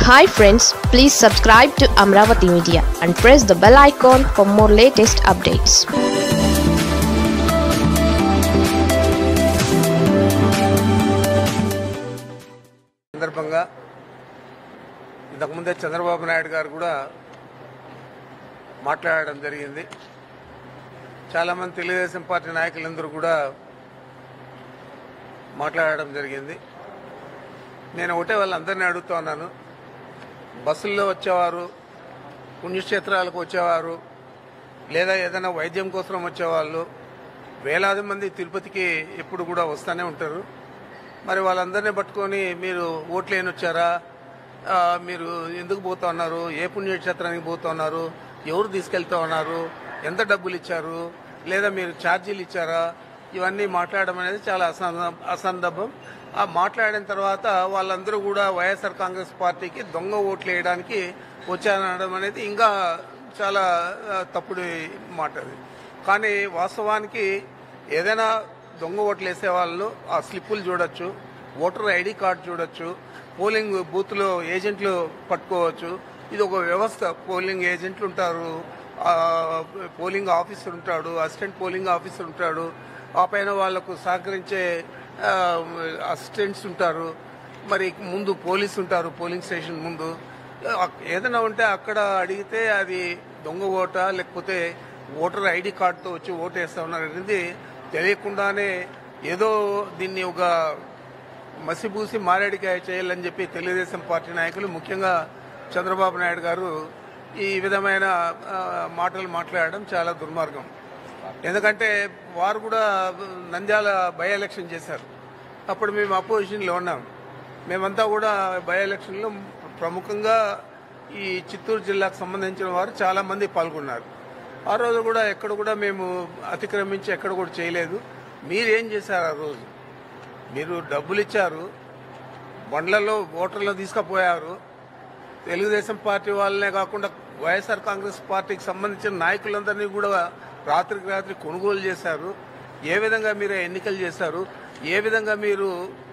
Hi friends please subscribe to Amaravati media and press the bell icon for more latest updates సందర్భంగా ఇంతకుముందే చంద్రబాబు నాయుడు గారు కూడా మాట్లాడడం జరిగింది చాలామంది తెలుగుదేశం పార్టీ నాయకులందరూ కూడా మాట్లాడడం జరిగింది నేను ఒకటే వాళ్ళందరినీ అడుగుతా ఉన్నాను బస్సుల్లో వచ్చేవారు పుణ్యక్షేత్రాలకు వచ్చేవారు లేదా ఏదైనా వైద్యం కోసం వచ్చేవాళ్ళు వేలాది మంది తిరుపతికి ఎప్పుడు కూడా వస్తూనే ఉంటారు మరి వాళ్ళందరినీ పట్టుకొని మీరు ఓట్లు ఏని వచ్చారా ఆ, మీరు ఎందుకు పోతా ఉన్నారు ఏ పుణ్యక్షేత్రానికి పోతా ఉన్నారు ఎవరు తీసుకెళ్తా ఉన్నారు ఎంత డబ్బులు ఇచ్చారు లేదా మీరు ఛార్జీలు ఇచ్చారా ఇవన్నీ మాట్లాడడం అనేది చాలా అసంద అసందర్భం ఆ మాట్లాడిన తర్వాత వాళ్ళందరూ కూడా వైఎస్ఆర్ కాంగ్రెస్ పార్టీకి దొంగ ఓట్లు వేయడానికి వచ్చారనడం అనేది ఇంకా చాలా ఆ, తప్పుడు మాట అది కానీ వాస్తవానికి ఏదైనా దొంగ ఓట్లు వేసే వాళ్ళు ఆ స్లిప్పులు చూడొచ్చు ఓటర్ ఐడి కార్డు చూడొచ్చు పోలింగ్ బూత్లో ఏజెంట్లు పట్టుకోవచ్చు ఇది ఒక వ్యవస్థ పోలింగ్ ఏజెంట్లు ఉంటారు ఆ, పోలింగ్ ఆఫీసర్ ఉంటాడు అసిస్టెంట్ పోలింగ్ ఆఫీసర్ ఉంటాడు ఆ పైన వాళ్లకు సహకరించే ఆ, అసిస్టెంట్స్ ఉంటారు మరి ముందు పోలీసు ఉంటారు పోలింగ్ స్టేషన్ ముందు అక్- ఏదైనా ఉంటే అక్కడ అడిగితే అది దొంగ ఓటా లేకపోతే ఓటర్ ఐడి కార్డుతో వచ్చి ఓటు వేస్తా ఉన్నారు అనేది తెలియకుండానే ఏదో దీన్ని ఒక మసిబూసి మారేడికాయ చేయాలని చెప్పి తెలుగుదేశం పార్టీ నాయకులు ముఖ్యంగా చంద్రబాబు నాయుడు గారు ఈ విధమైన ఆ, మాటలు మాట్లాడడం చాలా దుర్మార్గం ఎందుకంటే వారు కూడా నంద్యాల బై ఎలక్షన్ చేశారు అప్పుడు మేము అపోజిషన్లో ఉన్నాం మేమంతా కూడా బై ఎలక్షన్లో ప్రముఖంగా ఈ చిత్తూరు జిల్లాకు సంబంధించిన వారు చాలా మంది పాల్గొన్నారు ఆ రోజు కూడా ఎక్కడ కూడా మేము అతిక్రమించి ఎక్కడ కూడా చేయలేదు మీరు ఏం చేశారు ఆ రోజు మీరు డబ్బులు ఇచ్చారు బండ్లలో ఓటర్లను తీసుకుపోయారు తెలుగుదేశం పార్టీ వాళ్ళనే కాకుండా వైఎస్ఆర్ కాంగ్రెస్ పార్టీకి సంబంధించిన నాయకులందరినీ కూడా రాత్రికి రాత్రి కొనుగోలు చేశారు ఏ విధంగా మీరు ఎన్నికలు చేశారు ఏ విధంగా మీరు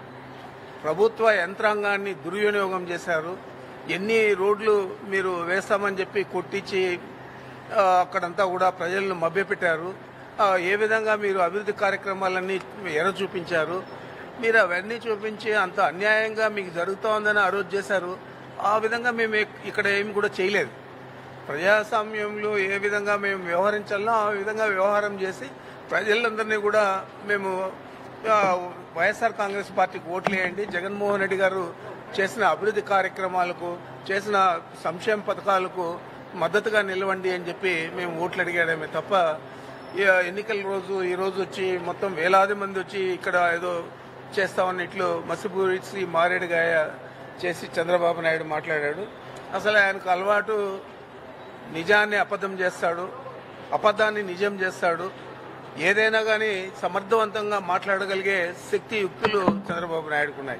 ప్రభుత్వ యంత్రాంగాన్ని దుర్వినియోగం చేశారు ఎన్ని రోడ్లు మీరు వేస్తామని చెప్పి కొట్టించి ఆ, అక్కడంతా కూడా ప్రజలను మభ్యపెట్టారు ఆ, ఏ విధంగా మీరు అభివృద్ధి కార్యక్రమాలన్నీ ఎర చూపించారు మీరు అవన్నీ చూపించి అంత అన్యాయంగా మీకు జరుగుతోందని ఆ రోజు చేశారు ఆ విధంగా మేము ఇక్- ఇక్కడ ఏమి కూడా చేయలేదు ప్రజాస్వామ్యంలో ఏ విధంగా మేము వ్యవహరించాలో ఆ విధంగా వ్యవహారం చేసి ప్రజలందరినీ కూడా మేము ఆ, వైఎస్ఆర్ కాంగ్రెస్ పార్టీకి ఓట్లు వేయండి జగన్మోహన్ రెడ్డి గారు చేసిన అభివృద్ధి కార్యక్రమాలకు చేసిన సంక్షేమ పథకాలకు మద్దతుగా నిలవండి అని చెప్పి మేము ఓట్లు అడిగాడమే తప్ప ఈ ఎన్నికల రోజు ఈ రోజు వచ్చి మొత్తం వేలాది మంది వచ్చి ఇక్కడ ఏదో చేస్తామని ఇట్లు మసిపూరిసి మారేడుగాయ చేసి చంద్రబాబు నాయుడు మాట్లాడాడు అసలు ఆయనకు అలవాటు నిజాన్ని అబద్ధం చేస్తాడు అబద్ధాన్ని నిజం చేస్తాడు ఏదైనా కానీ సమర్థవంతంగా మాట్లాడగలిగే శక్తి యుక్తులు చంద్రబాబు నాయుడుకు ఉన్నాయి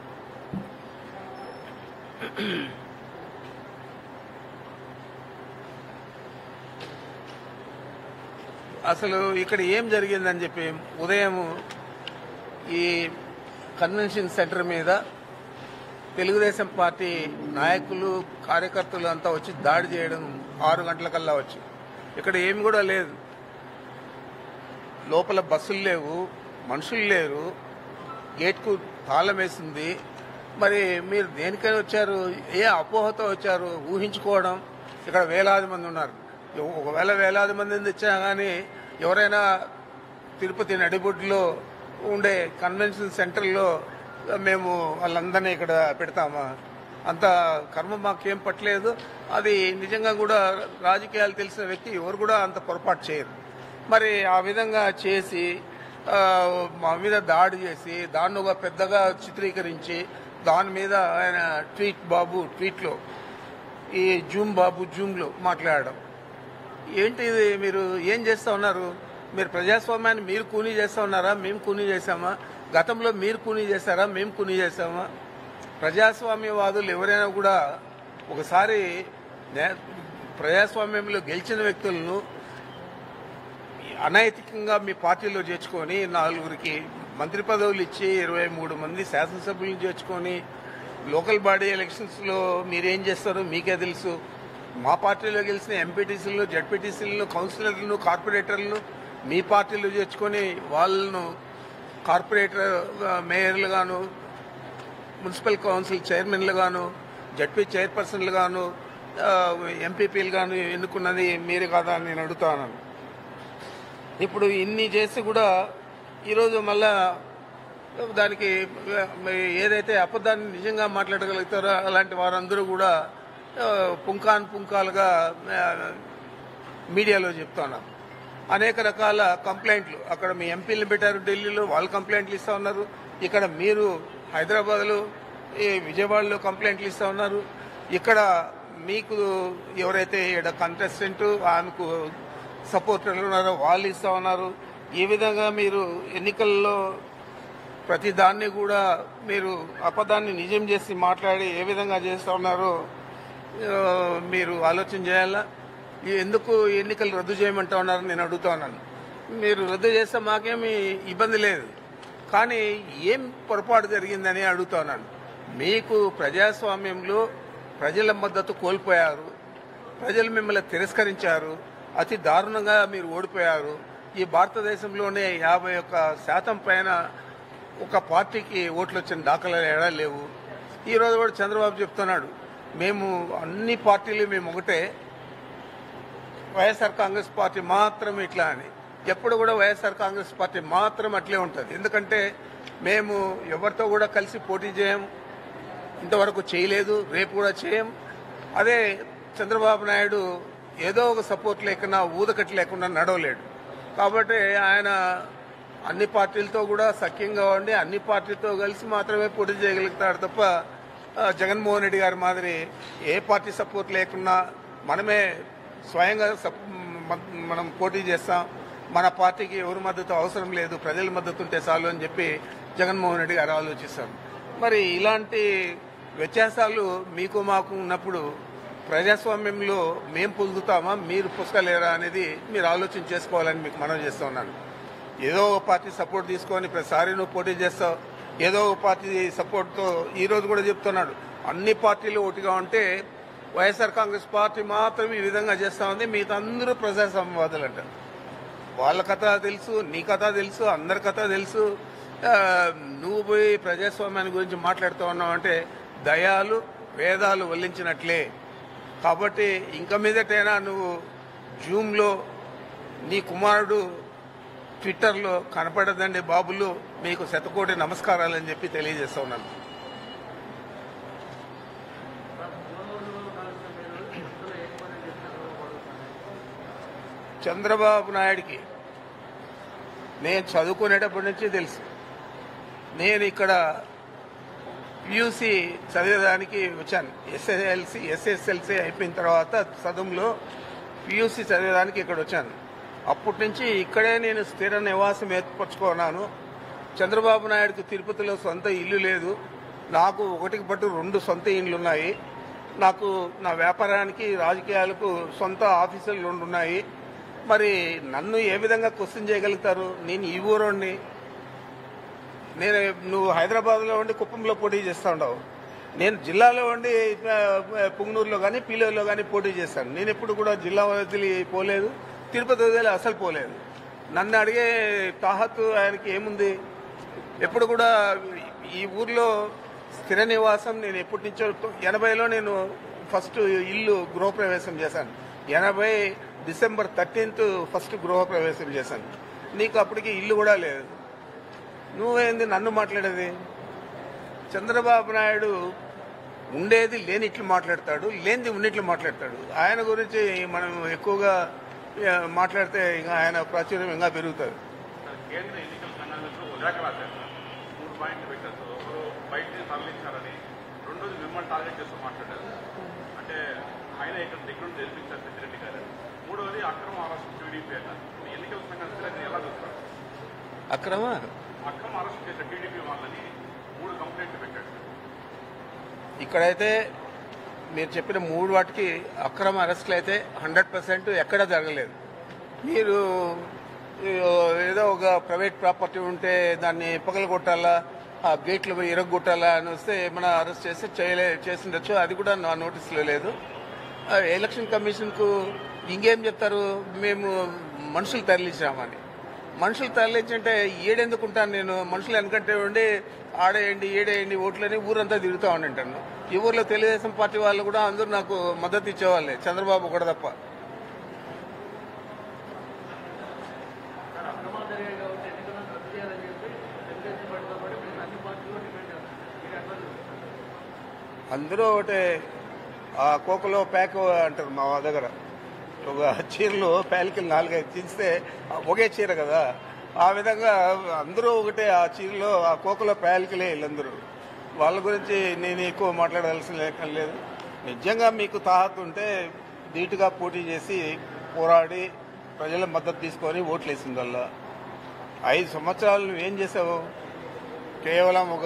అసలు ఇక్కడ ఏం జరిగిందని చెప్పి ఉదయం ఈ కన్వెన్షన్ సెంటర్ మీద తెలుగుదేశం పార్టీ నాయకులు కార్యకర్తలు అంతా వచ్చి దాడి చేయడం ఆరు గంటలకల్లా వచ్చి ఇక్కడ ఏమి కూడా లేదు లోపల బస్సులు లేవు మనుషులు లేరు గేట్కు తాళం వేసింది మరి మీరు దేనికైనా వచ్చారు ఏ అపోహతో వచ్చారు ఊహించుకోవడం ఇక్కడ వేలాది మంది ఉన్నారు ఒకవేళ వేలాది మంది ఇచ్చినా కానీ ఎవరైనా తిరుపతి నడిబొడ్డులో ఉండే కన్వెన్షన్ సెంటర్లో మేము వాళ్ళందరినీ ఇక్కడ పెడతామా అంత కర్మ మాకేం పట్టలేదు అది నిజంగా కూడా రాజకీయాలు తెలిసిన వ్యక్తి ఎవరు కూడా అంత పొరపాటు చేయరు మరి ఆ విధంగా చేసి ఆ, మా మీద దాడి చేసి దాన్ని ఒక పెద్దగా చిత్రీకరించి దాని మీద ఆయన ట్వీట్ బాబు ట్వీట్లో ఈ జూమ్ బాబు జూమ్లో మాట్లాడడం ఏంటి ఇది మీరు ఏం చేస్తా ఉన్నారు మీరు ప్రజాస్వామ్యాన్ని మీరు కూనీ చేస్తా ఉన్నారా మేము కూనీ చేశామా గతంలో మీరు కూనీ చేశారా మేము కూనీ చేశామా ప్రజాస్వామ్యవాదులు ఎవరైనా కూడా ఒకసారి నే- ప్రజాస్వామ్యంలో గెలిచిన వ్యక్తులను అనైతికంగా మీ పార్టీలో చేర్చుకొని నాలుగురికి మంత్రి పదవులు ఇచ్చి ఇరవై మూడు మంది శాసనసభ్యులను చేర్చుకొని లోకల్ బాడీ ఎలక్షన్స్లో మీరేం చేస్తారో మీకే తెలుసు మా పార్టీలో గెలిచిన ఎంపీటీసీలను జడ్పీటీసీలను కౌన్సిలర్లను కార్పొరేటర్లను మీ పార్టీలో చేర్చుకొని వాళ్ళను కార్పొరేటర్ మేయర్లు గాను మున్సిపల్ కౌన్సిల్ చైర్మన్లు గాను జడ్పీ చైర్పర్సన్లు గాను ఎంపీపీలు గాను ఎన్నుకున్నది మీరు కాదా అని నేను అడుగుతాను ఇప్పుడు ఇన్ని చేసి కూడా ఈరోజు మళ్ళా దానికి మరి ఏదైతే అబద్ధాన్ని నిజంగా మాట్లాడగలుగుతారో అలాంటి వారందరూ కూడా ఆ, పుంకాన్ పుంకాలుగా ఆ, మీడియాలో చెప్తున్నారు అనేక రకాల కంప్లైంట్లు అక్కడ మీ ఎంపీలను పెట్టారు ఢిల్లీలో వాళ్ళు కంప్లైంట్లు ఇస్తా ఉన్నారు ఇక్కడ మీరు హైదరాబాద్లో ఈ విజయవాడలో కంప్లైంట్లు ఇస్తా ఉన్నారు ఇక్కడ మీకు ఎవరైతే ఇక్కడ కంటెస్టెంట్ ఆమెకు సపోర్టర్లు ఉన్నారో వాళ్ళు ఇస్తా ఉన్నారు ఈ విధంగా మీరు ఎన్నికల్లో ప్రతి దాన్ని కూడా మీరు అబద్ధాన్ని నిజం చేసి మాట్లాడి ఏ విధంగా చేస్తా ఉన్నారో ఆ, మీరు ఆలోచన చేయాలా ఈ ఎందుకు ఎన్నికలు రద్దు చేయమంటా ఉన్నారు నేను అడుగుతా ఉన్నాను మీరు రద్దు చేస్తే మాకేమీ ఇబ్బంది లేదు కానీ ఏం పొరపాటు జరిగిందని అడుగుతా ఉన్నాను మీకు ప్రజాస్వామ్యంలో ప్రజల మద్దతు కోల్పోయారు ప్రజలు మిమ్మల్ని తిరస్కరించారు అతి దారుణంగా మీరు ఓడిపోయారు ఈ భారతదేశంలోనే యాభై ఒక్క శాతం పైన ఒక పార్టీకి ఓట్లు వచ్చిన దాఖలాలు ఎడా లేవు ఈ రోజు కూడా చంద్రబాబు చెప్తున్నాడు మేము అన్ని పార్టీలు మేము ఒకటే వైఎస్ఆర్ కాంగ్రెస్ పార్టీ మాత్రం ఇట్లా అని ఎప్పుడు కూడా వైఎస్ఆర్ కాంగ్రెస్ పార్టీ మాత్రం అట్లే ఉంటుంది ఎందుకంటే మేము ఎవరితో కూడా కలిసి పోటీ చేయం ఇంతవరకు చేయలేదు రేపు కూడా చేయం అదే చంద్రబాబు నాయుడు ఏదో ఒక సపోర్ట్ లేకుండా ఊదకట్టు లేకుండా నడవలేడు కాబట్టి ఆయన అన్ని పార్టీలతో కూడా సఖ్యంగా ఉండి అన్ని పార్టీలతో కలిసి మాత్రమే పోటీ చేయగలుగుతాడు తప్ప ఆ, జగన్మోహన్ రెడ్డి గారి మాదిరి ఏ పార్టీ సపోర్ట్ లేకున్నా మనమే స్వయంగా సప్- మ- మనం పోటీ చేస్తాం మన పార్టీకి ఎవరి మద్దతు అవసరం లేదు ప్రజల మద్దతు ఉంటే చాలు అని చెప్పి జగన్మోహన్ రెడ్డి గారు ఆలోచిస్తారు మరి ఇలాంటి వ్యత్యాసాలు మీకు మాకు ఉన్నప్పుడు ప్రజాస్వామ్యంలో మేం పొందుతామా మీరు పుస్తకలేరా అనేది మీరు ఆలోచన చేసుకోవాలని మీకు మనం చేస్తూ ఉన్నాను ఏదో ఒక పార్టీ సపోర్ట్ తీసుకొని ప్రతిసారి నువ్వు పోటీ చేస్తావు ఏదో ఒక పార్టీ సపోర్ట్తో ఈ రోజు కూడా చెప్తున్నాడు అన్ని పార్టీలు ఒకటిగా ఉంటే వైఎస్ఆర్ కాంగ్రెస్ పార్టీ మాత్రం ఈ విధంగా చేస్తా ఉంది మిగతా అందరూ ప్రజాస్వామ్యవాదులు అంటారు వాళ్ళ కథ తెలుసు నీ కథ తెలుసు అందరి కథ తెలుసు ఆ, నువ్వు పోయి ప్రజాస్వామ్యాన్ని గురించి మాట్లాడుతూ ఉన్నావు అంటే దయాలు వేదాలు వల్లించినట్లే కాబట్టి ఇంక మీదటైనా నువ్వు జూమ్లో నీ కుమారుడు ట్విట్టర్లో కనపడదండి బాబులు మీకు శతకోటి నమస్కారాలని చెప్పి తెలియజేస్తా ఉన్నాను చంద్రబాబు నాయుడికి నేను చదువుకునేటప్పటి నుంచి తెలుసు నేను ఇక్కడ పియూసి చదివేదానికి వచ్చాను ఎస్ఎస్ఎల్సి ఎస్ఎస్ఎల్సి అయిపోయిన తర్వాత చదువులో పియూసి చదివేదానికి ఇక్కడ వచ్చాను అప్పటి నుంచి ఇక్కడే నేను స్థిర నివాసం ఏర్పరచుకున్నాను చంద్రబాబు నాయుడుకు తిరుపతిలో సొంత ఇల్లు లేదు నాకు ఒకటికి పట్టు రెండు సొంత ఇండ్లు ఉన్నాయి నాకు నా వ్యాపారానికి రాజకీయాలకు సొంత ఆఫీసులు రెండు ఉన్నాయి మరి నన్ను ఏ విధంగా క్వశ్చన్ చేయగలుగుతారు నేను ఈ ఊరోడిని నేను నువ్వు హైదరాబాద్లో ఉండి కుప్పంలో పోటీ చేస్తూ ఉండవు నేను జిల్లాలో ఉండి ఆ, పుంగనూరులో కానీ పీలేరులో కానీ పోటీ చేస్తాను నేను ఎప్పుడు కూడా జిల్లా వదిలి పోలేదు తిరుపతి వదిలి అసలు పోలేదు నన్ను అడిగే తాహత్ ఆయనకి ఏముంది ఎప్పుడు కూడా ఈ ఊర్లో స్థిర నివాసం నేను ఎప్పటి నుంచో ఎనభైలో నేను ఫస్ట్ ఇల్లు గృహప్రవేశం చేశాను ఎనభై డిసెంబర్ థర్టీన్త్ ఫస్ట్ గృహప్రవేశం చేశాను నీకు అప్పటికి ఇల్లు కూడా లేదు నువ్వేంది నన్ను మాట్లాడేది చంద్రబాబు నాయుడు ఉండేది లేనిట్లు మాట్లాడతాడు లేనిది ఉన్నట్లు మాట్లాడతాడు ఆయన గురించి మనం ఎక్కువగా ఆ, మాట్లాడితే ఇంకా ఆయన ప్రాచుర్యం ఇంకా పెరుగుతుంది కేంద్ర ఎన్నికల సంఘాలకు ఓ లేఖ రాశారు సార్. మూడు పాయింట్లు పెట్టారు సార్. ఒకరు బయట నుంచి తరలించారని రెండోది మిమ్మల్ని టార్గెట్ చేస్తూ మాట్లాడారు అంటే ఆయన ఇక్కడ దగ్గర నుండి గెలిపించారు పెద్దిరెడ్డి గారు మూడవది అక్రమ అరెస్ట్ టీడీపీ అన్నారు ఈ ఎన్నికల సంఘం స్థిరంగా ఎలా చూస్తారు అక్రమ అక్రమ అరెస్ట్ చేసిన టీడీపీ వాళ్ళని మూడు కంప్లైంట్లు పెట్టాడు సార్. ఇక్కడైతే మీరు చెప్పిన మూడు వాటికి అక్రమ అరెస్టులు అయితే హండ్రెడ్ పర్సెంట్ ఎక్కడా జరగలేదు మీరు ఏదో ఒక ప్రైవేట్ ప్రాపర్టీ ఉంటే దాన్ని పగలగొట్టాలా ఆ గేట్లు పోయి ఇరగొట్టాలా అని వస్తే ఏమైనా అరెస్ట్ చేస్తే చేయలే చేసిండొచ్చు అది కూడా నా నోటీసులో లేదు ఆ, ఎలక్షన్ కమిషన్కు ఇంకేం చెప్తారు మేము మనుషులు తరలించామని మనుషులు తరలించంటే ఏడెందుకు ఉంటాను నేను మనుషులు వెనకంటే ఉండి ఆడేయండి ఏడేయండి ఓట్లని ఊరంతా తిరుగుతా ఉంటాను ఈ ఊర్లో తెలుగుదేశం పార్టీ వాళ్ళు కూడా అందరూ నాకు మద్దతు ఇచ్చేవాళ్ళే చంద్రబాబు కూడా తప్ప అందరూ ఒకటే ఆ కోకలో ప్యాక్ అంటారు మా దగ్గర ఒక చీరలు ప్యాలికలు నాలుగైదు తీస్తే ఒకే చీర కదా ఆ విధంగా అందరూ ఒకటే ఆ చీరలో ఆ కోకలో ప్యాలికలే వీళ్ళందరూ వాళ్ళ గురించి నేను ఎక్కువ మాట్లాడాల్సిన లేక లేదు నిజంగా మీకు తాహతు ఉంటే ధీటుగా పోటీ చేసి పోరాడి ప్రజల మద్దతు తీసుకొని ఓట్లు వేసిందల్లా ఐదు సంవత్సరాలు నువ్వు ఏం చేసావు కేవలం ఒక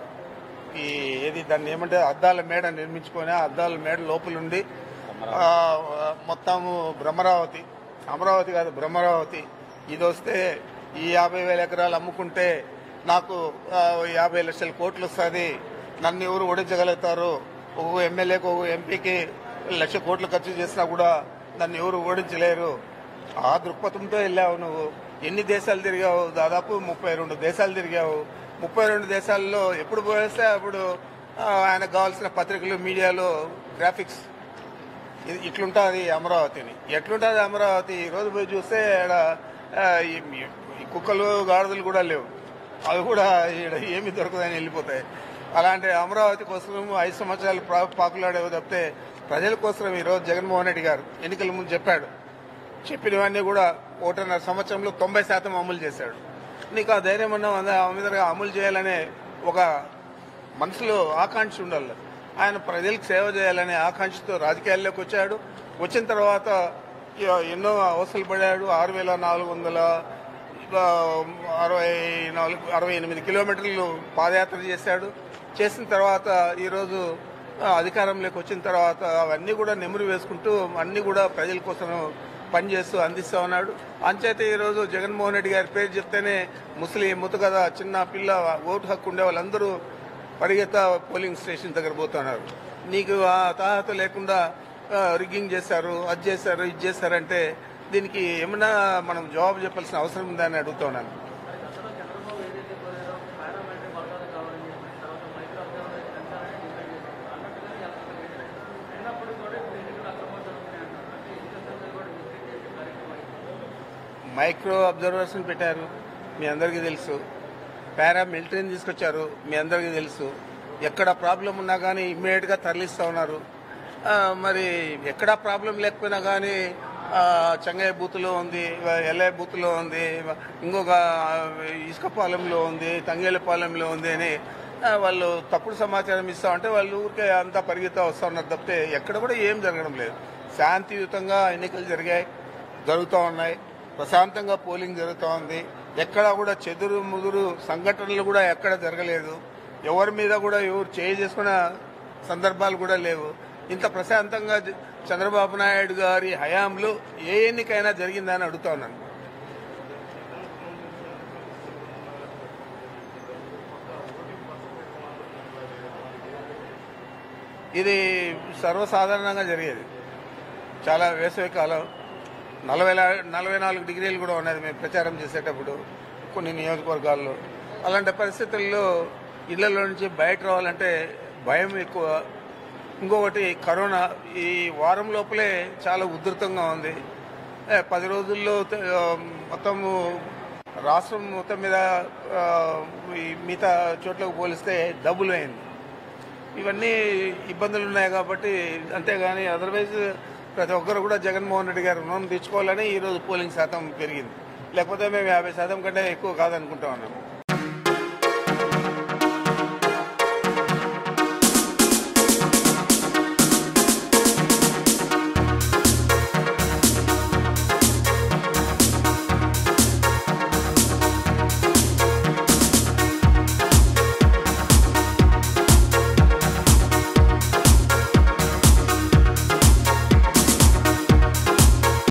ఈ ఏది దాన్ని ఏమంటే అద్దాల మేడ నిర్మించుకొని ఆ అద్దాల మేడ లోపలుండి ఆ, మొత్తము భ్రమరావతి అమరావతి కాదు భ్రమరావతి ఇది వస్తే ఈ యాభై వేల ఎకరాలు అమ్ముకుంటే నాకు ఆ, యాభై లక్షల కోట్లు వస్తుంది నన్ను ఎవరు ఓడించగలుగుతారు ఒక ఎమ్మెల్యేకి ఒక ఎంపీకి లక్ష కోట్లు ఖర్చు చేసినా కూడా నన్ను ఎవరు ఓడించలేరు ఆ దృక్పథంతో వెళ్ళావు నువ్వు ఎన్ని దేశాలు తిరిగావు దాదాపు ముప్పై రెండు దేశాలు తిరిగావు ముప్పై రెండు దేశాల్లో ఎప్పుడు పోయేస్తే అప్పుడు ఆ, ఆయనకు కావాల్సిన పత్రికలు మీడియాలో గ్రాఫిక్స్ ఇది ఇట్లుంటుంది అమరావతిని ఎట్లుంటుంది అమరావతి ఈ రోజు పోయి చూస్తే ఆడ ఆ, ఈ ఈ కుక్కలు గాడిదలు కూడా లేవు అవి కూడా ఈడ ఏమి దొరకదని వెళ్ళిపోతాయి అలాంటి అమరావతి కోసం ఐదు సంవత్సరాలు ప్రా- పాకులాడేవి తప్పితే ప్రజల కోసం ఈరోజు జగన్మోహన్ రెడ్డి గారు ఎన్నికల ముందు చెప్పాడు చెప్పినవన్నీ కూడా ఒకటిన్నర సంవత్సరంలో తొంభై శాతం అమలు చేశాడు నీకు ఆ ధైర్యం ఉన్న మీద అమలు చేయాలనే ఒక మనసులో ఆకాంక్ష ఉండాలి ఆయన ప్రజలకు సేవ చేయాలనే ఆకాంక్షతో రాజకీయాల్లోకి వచ్చాడు వచ్చిన తర్వాత ఇ- ఎన్నో అవసరాలు పడాడు ఆరు వేల నాలుగు వందల ఆ, అరవై నాలుగు అరవై ఎనిమిది కిలోమీటర్లు పాదయాత్ర చేశాడు చేసిన తర్వాత ఈరోజు ఆ, అధికారంలోకి వచ్చిన తర్వాత అవన్నీ కూడా నెమరు వేసుకుంటూ అన్ని కూడా ప్రజల కోసం పనిచేస్తూ అందిస్తా ఉన్నాడు అంచేత ఈరోజు జగన్మోహన్ రెడ్డి గారి పేరు చెప్తేనే ముస్లిం ముతగద చిన్న పిల్ల ఓటు హక్కు ఉండే వాళ్ళందరూ పరిగెత్త పోలింగ్ స్టేషన్ దగ్గర పోతున్నారు నీకు ఆ తాహత లేకుండా ఆ, రిగ్గింగ్ చేశారు అది చేశారు ఇది చేశారంటే దీనికి ఏమన్నా మనం జవాబు చెప్పాల్సిన అవసరం ఉందని అడుగుతున్నాను మైక్రో అబ్జర్వర్స్ని పెట్టారు మీ అందరికీ తెలుసు పారా మిలిటరీని తీసుకొచ్చారు మీ అందరికీ తెలుసు ఎక్కడ ప్రాబ్లం ఉన్నా కానీ ఇమ్మీడియట్గా తరలిస్తూ ఉన్నారు ఆ, మరి ఎక్కడ ప్రాబ్లం లేకపోయినా కానీ ఆ, చెంగయ్య బూత్లో ఉంది ఎల్ఐ బూత్లో ఉంది ఇంకొక ఆ, ఇసుకపాలెంలో ఉంది తంగేలపాలెంలో ఉంది అని ఆ, వాళ్ళు తప్పుడు సమాచారం ఇస్తా ఉంటే వాళ్ళు ఊరికే అంతా పరిగెత్తా వస్తా ఉన్నారు తప్పితే ఎక్కడ కూడా ఏం జరగడం లేదు శాంతియుతంగా ఎన్నికలు జరిగాయి జరుగుతూ ఉన్నాయి ప్రశాంతంగా పోలింగ్ జరుగుతూ ఉంది ఎక్కడా కూడా చెదురు ముదురు సంఘటనలు కూడా ఎక్కడ జరగలేదు ఎవరి మీద కూడా ఎవరు చేయి చేసుకున్న సందర్భాలు కూడా లేవు ఇంత ప్రశాంతంగా జ- చంద్రబాబు నాయుడు గారి హయాంలో ఏ ఎన్నికైనా జరిగిందని అడుగుతా ఉన్నాను ఇది సర్వసాధారణంగా జరిగేది చాలా వేసవి కాలం నలభై లా- నలభై నాలుగు డిగ్రీలు కూడా ఉన్నది మేము ప్రచారం చేసేటప్పుడు కొన్ని నియోజకవర్గాల్లో అలాంటి పరిస్థితుల్లో ఇళ్లలో నుంచి బయట రావాలంటే భయం ఎక్కువ ఇంకొకటి కరోనా ఈ వారం లోపలే చాలా ఉధృతంగా ఉంది ఏ, పది రోజుల్లో త- ఆ, మొత్తము రాష్ట్రం మొత్తం మీద ఆ, ఈ మిగతా చోట్లకు పోలిస్తే డబుల్ అయింది ఇవన్నీ ఇబ్బందులు ఉన్నాయి కాబట్టి అంతేగాని అదర్వైజ్ ప్రతి ఒక్కరు కూడా జగన్మోహన్ రెడ్డి గారు రుణం తీర్చుకోవాలని ఈరోజు పోలింగ్ శాతం పెరిగింది లేకపోతే మేము యాభై శాతం కంటే ఎక్కువ కాదనుకుంటా ఉన్నాం